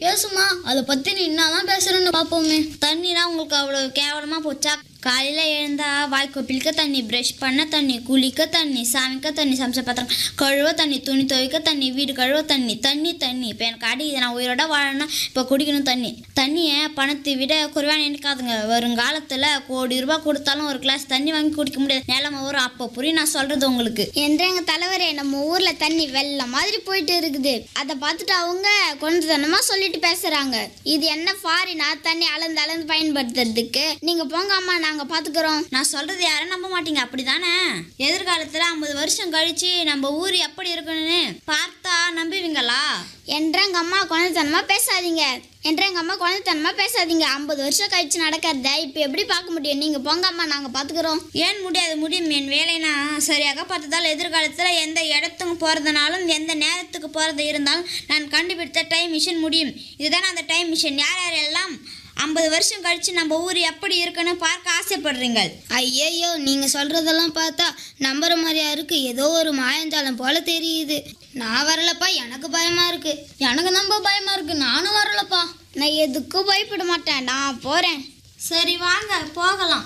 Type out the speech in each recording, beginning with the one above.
பேசுமா அதை பத்தி நீ என்னதான் பேசுறேன்னு பாப்போமே தண்ணினா உங்களுக்கு அவ்வளோ கேவலமா போச்சா காலையில எழுந்தா வாய் கொப்பிளிக்க தண்ணி ப்ரஷ் பண்ண தண்ணி குளிக்க தண்ணி சமைக்க தண்ணி சமைச்ச பாத்திரம் கழுவ தண்ணி துணி துவைக்க தண்ணி வீடு கழுவ தண்ணி தண்ணி தண்ணி இப்போ எனக்கு அடிக்குது நான் உயிரோட வாழணும்னா இப்போ குடிக்கணும் தண்ணி தண்ணியை பணத்தை விட குறைவா நினைக்காதுங்க வருங்காலத்தில் கோடி ரூபாய் கொடுத்தாலும் ஒரு கிளாஸ் தண்ணி வாங்கி குடிக்க முடியாது நிலம வரும் அப்போ புரியும் நான் சொல்றது உங்களுக்கு என்ற எங்க தலைவரே நம்ம ஊர்ல தண்ணி வெள்ளம் மாதிரி போயிட்டு இருக்குது அதை பார்த்துட்டு அவங்க கொஞ்சத்தனமா சொல்லிட்டு பேசுறாங்க இது என்ன ஃபாரினா தண்ணி அளந்து அளந்து பயன்படுத்துறதுக்கு நீங்க போங்க அம்மா நாங்க பாத்துக்கிறோம் நான் சொல்றது யாரும் நம்ப மாட்டீங்க அப்படிதானே எதிர்காலத்துல ஐம்பது வருஷம் கழிச்சு நம்ம ஊர் எப்படி இருக்கணும்னு பார்த்தா நம்புவீங்களா என்ற எங்க அம்மா குழந்தைத்தனமா பேசாதீங்க என்ற எங்க அம்மா குழந்தைத்தனமா பேசாதீங்க ஐம்பது வருஷம் கழிச்சு நடக்கிறத இப்ப எப்படி பார்க்க முடியும் நீங்க போங்க அம்மா நாங்க பாத்துக்கிறோம் ஏன் முடியாது முடியும் என் வேலைனா சரியாக பார்த்ததால் எதிர்காலத்தில் எந்த இடத்துக்கு போகிறதுனாலும் எந்த நேரத்துக்கு போகிறது இருந்தாலும் நான் கண்டுபிடித்த டைம் மிஷின் முடியும் இதுதான் அந்த டைம் மிஷின் யார் யாரெல்லாம் ஐம்பது வருஷம் கழிச்சு நம்ம ஊர் எப்படி இருக்குன்னு பார்க்க ஆசைப்படுறீங்கள் ஐயையோ நீங்க சொல்றதெல்லாம் பார்த்தா நம்புற மாதிரியா இருக்கு ஏதோ ஒரு மாயஞ்சாலம் போல தெரியுது நான் வரலப்பா எனக்கு பயமா இருக்கு எனக்கு ரொம்ப பயமா இருக்கு நானும் வரலப்பா நான் எதுக்கும் பயப்பட மாட்டேன் நான் போறேன் சரி வாங்க போகலாம்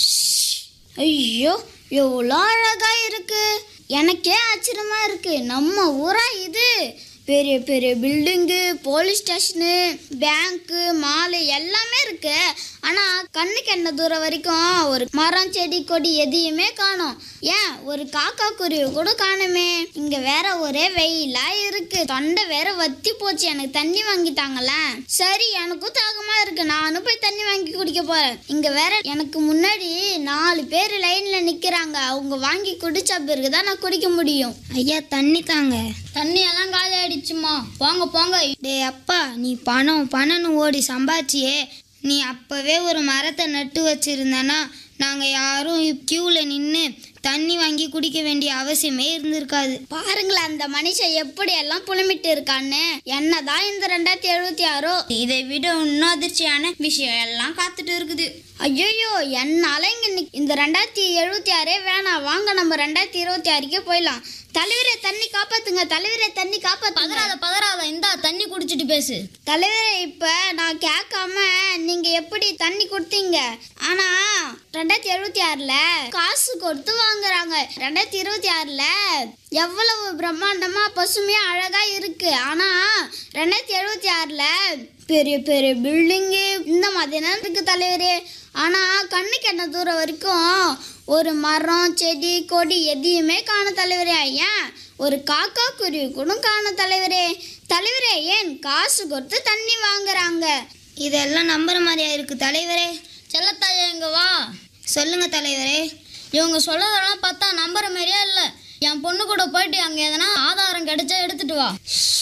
ஐயோ எவ்வளோ அழகா இருக்கு எனக்கே ஆச்சரியமா இருக்கு நம்ம ஊரா இது பெரிய பெரிய building police station bank mall எல்லாமே இருக்கு ஆனா கண்ணுக்கு என்ன தூரம் வரைக்கும் ஒரு மரம் செடி கொடி எதையுமே காணோம் ஏன் ஒரு காக்கா குருவி கூட காணுமே இங்க வேற ஒரே வெயிலா இருக்கு தொண்டை வேற வத்தி போச்சு எனக்கு தண்ணி வாங்கி தாங்களேன் சரி எனக்கும் தாகமா இருக்கு நானும் போய் தண்ணி வாங்கி குடிக்க போறேன் இங்க வேற எனக்கு முன்னாடி நாலு பேர் லைன்ல நிக்கிறாங்க அவங்க வாங்கி குடிச்ச பிறகு தான் நான் குடிக்க முடியும் ஐயா தண்ணி தாங்க தண்ணி எல்லாம் காலி ஆயிடுச்சுமா போங்க போங்க டேய் அப்பா நீ பணம் பணம்னு ஓடி சம்பாதிச்சியே நீ அப்பவே ஒரு மரத்தை நட்டு வச்சிருந்தனா நாங்க யாரும் கியூவில் நின்று தண்ணி வாங்கி குடிக்க வேண்டிய அவசியமே இருந்திருக்காது பாருங்களேன் அந்த மனுஷன் எப்படி எல்லாம் புலம்பிட்டு இருக்கான்னு என்னதான் இந்த ரெண்டாயிரத்தி எழுபத்தி ஆறோ இதை விட இன்னும் அதிர்ச்சியான விஷயம் எல்லாம் காத்துட்டு இருக்குது ஐயோ என்னால இங்க நிக்- இந்த ரெண்டாயிரத்தி எழுபத்தி ஆறே வேணாம் வாங்க நம்ம ரெண்டாயிரத்தி இருபத்தி ஆறுக்கே போயிடலாம் தலைவரே தண்ணி காப்பாத்துங்க தலைவரே தண்ணி காப்பாத்துங்க பதறாத பதறாத இந்தா தண்ணி குடிச்சிட்டு பேசு தலைவரே இப்ப நான் கேட்காம நீங்க எப்படி தண்ணி கொடுத்தீங்க ஆனா ரெண்டாயிரத்தி எழுபத்தி ஆறுல காசு கொடுத்து வாங்குறாங்க ரெண்டாயிரத்தி இருபத்தி ஆறுல எவ்வளவு பிரம்மாண்டமா பசுமையா அழகா இருக்கு ஆனா ரெண்டாயிரத்தி எழுபத்தி ஆறுல பெரிய பெரிய பில்டிங்கு இந்த மாதிரி இருக்கு தலைவரே ஆனா கண்ணுக்கு என்ன தூரம் வரைக்கும் ஒரு மரம் செடி கொடி எதையுமே காண தலைவரே ஏன் ஒரு காக்கா குருவி கூட காண தலைவரே தலைவரே ஏன் காசு கொடுத்து தண்ணி வாங்குறாங்க இதெல்லாம் நம்புற மாதிரியா இருக்கு தலைவரே செல்லத்தாயா இங்க வா சொல்லுங்க தலைவரே இவங்க சொல்றதெல்லாம் பார்த்தா நம்புற மாதிரியே இல்லை என் பொண்ணு கூட போயிட்டு அங்கே எதனா ஆதாரம் கிடைச்சா எடுத்துட்டு வா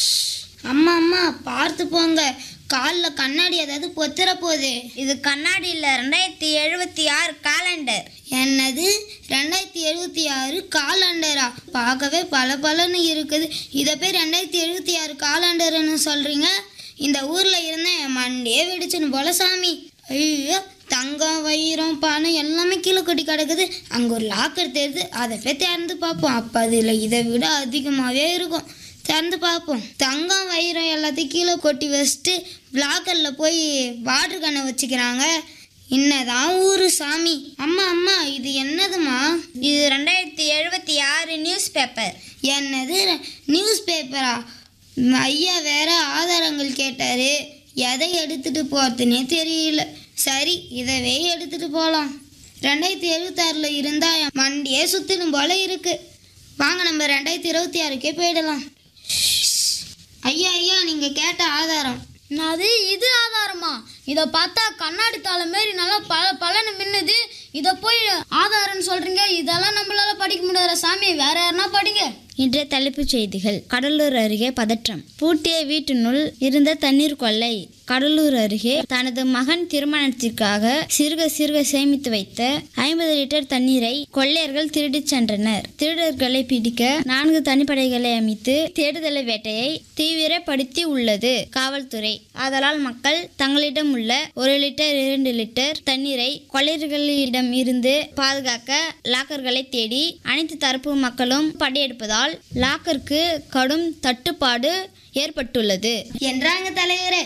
அம்மா அம்மா பார்த்து போங்க காலில் கண்ணாடி ஏதாவது பொத்துற போகுது இது கண்ணாடி இல்லை ரெண்டாயிரத்தி எழுபத்தி ஆறு காலண்டர் என்னது ரெண்டாயிரத்தி எழுபத்தி ஆறு காலாண்டரா பார்க்கவே பல பலன்னு இருக்குது இதை போய் ரெண்டாயிரத்தி எழுபத்தி ஆறு காலாண்டர்னு சொல்கிறீங்க இந்த ஊரில் இருந்தேன் என் மண்டியே வெடிச்சுன்னு போல சாமி ஐயோ தங்கம் வைரம் பணம் எல்லாமே கீழே கொட்டி கிடக்குது அங்கே ஒரு லாக்கர் தெரியுது அதை போய் திறந்து பார்ப்போம் அப்போ அதில் இதை விட அதிகமாகவே இருக்கும் திறந்து பார்ப்போம் தங்கம் வைரம் எல்லாத்தையும் கீழே கொட்டி வச்சுட்டு லாக்கரில் போய் வாட்டர் கண்ணை வச்சுக்கிறாங்க என்னதான் ஊரு சாமி அம்மா அம்மா இது என்னதுமா இது ரெண்டாயிரத்தி எழுபத்தி ஆறு நியூஸ் பேப்பர் என்னது நியூஸ் பேப்பரா ஐயா வேற ஆதாரங்கள் கேட்டாரு எதை எடுத்துட்டு போறதுனே தெரியல சரி இதவே எடுத்துட்டு போகலாம் ரெண்டாயிரத்தி எழுபத்தாறில் இருந்தா என் மண்டியே சுத்தினும் போல இருக்கு வாங்க நம்ம ரெண்டாயிரத்தி இருபத்தி ஆறுக்கே போயிடலாம் ஐயா ஐயா நீங்க கேட்ட ஆதாரம் அது இது ஆதாரமா இதை பார்த்தா கண்ணாடி தாள மாரி நல்லா பல பலன்னு மின்னுது இதை போய் ஆதாரம்னு சொல்றீங்க இதெல்லாம் நம்மளால படிக்க முடியாத சாமி வேற யாருன்னா படிங்க இன்றைய தலைப்புச் செய்திகள் கடலூர் அருகே பதற்றம் பூட்டிய வீட்டினுள் இருந்த தண்ணீர் கொள்ளை கடலூர் அருகே தனது மகன் திருமணத்திற்காக சிறுக சிறுக சேமித்து வைத்த ஐம்பது லிட்டர் தண்ணீரை கொள்ளையர்கள் திருடிச் சென்றனர் திருடர்களை பிடிக்க நான்கு தனிப்படைகளை அமைத்து தேடுதலை வேட்டையை தீவிரப்படுத்தி உள்ளது காவல்துறை ஆதலால் மக்கள் தங்களிடம் உள்ள ஒரு லிட்டர் இரண்டு லிட்டர் தண்ணீரை கொள்ளையர்களிடம் இருந்து பாதுகாக்க லாக்கர்களை தேடி அனைத்து தரப்பு மக்களும் படையெடுப்பதால் லாக்கருக்கு கடும் தட்டுப்பாடு ஏற்பட்டுள்ளது என்றாங்க தலைவரே